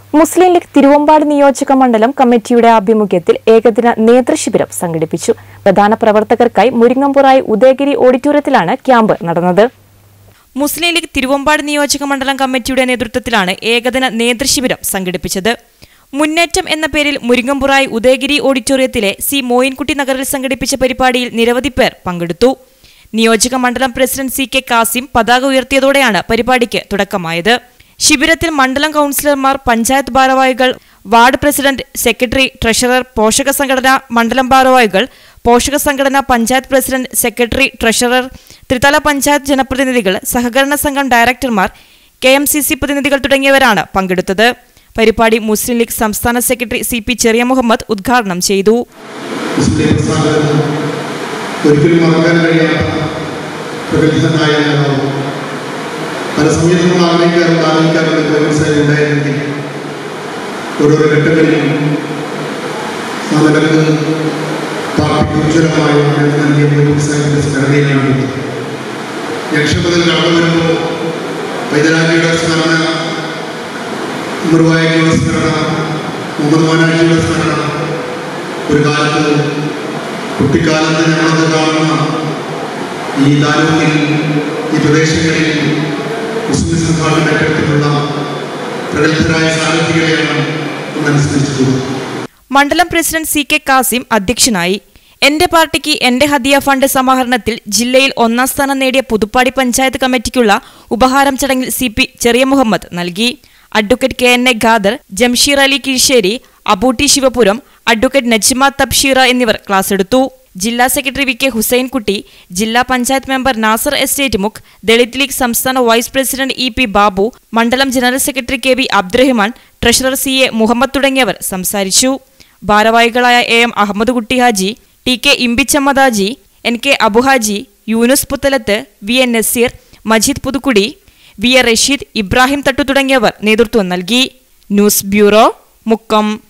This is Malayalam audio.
മുസ്ലിം ലീഗ് തിരുവമ്പാട് നിയോജക മണ്ഡലം കമ്മിറ്റിയുടെ ആഭിമുഖ്യത്തിൽ ഏകദിന നേതൃശിബിരം സംഘടിപ്പിച്ചു പ്രധാന പ്രവർത്തകർക്കായി മുരിങ്ങമ്പുറായി ഉദയഗിരി ഓഡിറ്റോറിയത്തിലാണ് ക്യാമ്പ് നടന്നത് മുസ്ലിം ലീഗ് തിരുവമ്പാട് നിയോജക മണ്ഡലം കമ്മിറ്റിയുടെ നേതൃത്വത്തിലാണ് ഏകദിന നേതൃശിബിരം സംഘടിപ്പിച്ചത് മുന്നേറ്റം എന്ന പേരിൽ മുരിങ്ങമ്പുറായി ഉദയഗിരി ഓഡിറ്റോറിയത്തിലെ സി മോയിൻകുട്ടി നഗറിൽ സംഘടിപ്പിച്ച പരിപാടിയിൽ നിരവധി പേർ പങ്കെടുത്തു നിയോജക മണ്ഡലം പ്രസിഡന്റ് സി കെ കാസിം പതാക ഉയർത്തിയതോടെയാണ് പരിപാടിക്ക് തുടക്കമായത് ശിബിരത്തിൽ മണ്ഡലം കൗൺസിലർമാർ പഞ്ചായത്ത് ഭാരവാഹികൾ വാർഡ് പ്രസിഡന്റ് സെക്രട്ടറി ട്രഷറർ പോഷക സംഘടന മണ്ഡലം ഭാരവാഹികൾ പോഷക സംഘടന പഞ്ചായത്ത് പ്രസിഡന്റ് സെക്രട്ടറി ട്രഷറർ ത്രിതല പഞ്ചായത്ത് ജനപ്രതിനിധികൾ സഹകരണ സംഘം ഡയറക്ടർമാർ കെ എം സി സി പ്രതിനിധികൾ തുടങ്ങിയവരാണ് പങ്കെടുത്തത് പരിപാടി മുസ്ലിം ലീഗ് സംസ്ഥാന secretary C P Cheriya Muhammad ഉദ്ഘാടനം ചെയ്തു മുസ്ലിം പ്രസ്ഥാനത്തിന് ഒരിക്കലും മറക്കാൻ കഴിയാത്ത പ്രഗത്ഭനായ നേതാവ് പല സമയത്ത് നമ്മൾ ആഗ്രഹിക്കാറുണ്ട് ആലോചിക്കാറുണ്ട് കോൺഗ്രസ് ഉണ്ടായിരുന്നെങ്കിൽ ഓരോരോ ഘട്ടങ്ങളിലും ആ നിലക്ക് പാർട്ടിക്ക് ഉജ്ജ്വലമായ ഒരു നൽകിയ കോൺഗ്രസിന്റെ സ്മരണയിലാണ് ലക്ഷം മുതൽ കടന്നു വരുമ്പോൾ വൈദ്യരാജിയുടെ സ്മരണ നിർവാഹികളുടെ സ്മരണ മുഹമ്മദ് മോനാജിയുടെ സ്മരണ ഒരു കാലത്ത് കുട്ടിക്കാലത്ത് ഞങ്ങളത് കാണുന്ന ഈ താലൂക്കിൽ ഈ പ്രദേശങ്ങളിൽ മുസ്ലിം സംഘാടനം ഏറ്റെടുത്തിട്ടുള്ള പ്രഗത്ഭരായ സാരഥികളെയാണ് ഒന്ന് അനുസ്മരിച്ചിട്ടുള്ളത് മണ്ഡലം പ്രസിഡന്റ് സി കെ കാസിം അധ്യക്ഷനായി എന്റെ പാർട്ടിക്ക് എന്റെ ഹദിയ ഫണ്ട് സമാഹരണത്തിൽ ജില്ലയിൽ ഒന്നാം സ്ഥാനം നേടിയ പുതുപ്പാടി പഞ്ചായത്ത് കമ്മിറ്റിക്കുള്ള ഉപഹാരം ചടങ്ങിൽ സി പി ചെറിയ മുഹമ്മദ് നൽകി advocate K N A Khader Jamsheer Ali Kizhisseri Abootty Sivapuram advocate Najma Thabsheera എന്നിവർ ക്ലാസ് എടുത്തു ജില്ലാ സെക്രട്ടറി വി കെ ഹുസൈൻകുട്ടി ജില്ലാ പഞ്ചായത്ത് മെമ്പർ നാസർ എസ്റ്റേറ്റ് മുഖ് ദളിത് ലീഗ് സംസ്ഥാന vice president E P Babu മണ്ഡലം general secretary K V Abdurahiman treasurer C A Muhammad തുടങ്ങിയവർ സംസാരിച്ചു ഭാരവാഹികളായ A M Ahammed Kutty Haji T K Imbichammadaji N K Abuhaji Yunus Puthalath V N Naseer Majeed Puthukkudi V A Rasheed Ibrahim Thattu തുടങ്ങിയവർ നേതൃത്വം നൽകി ന്യൂസ് ബ്യൂറോ മുക്കം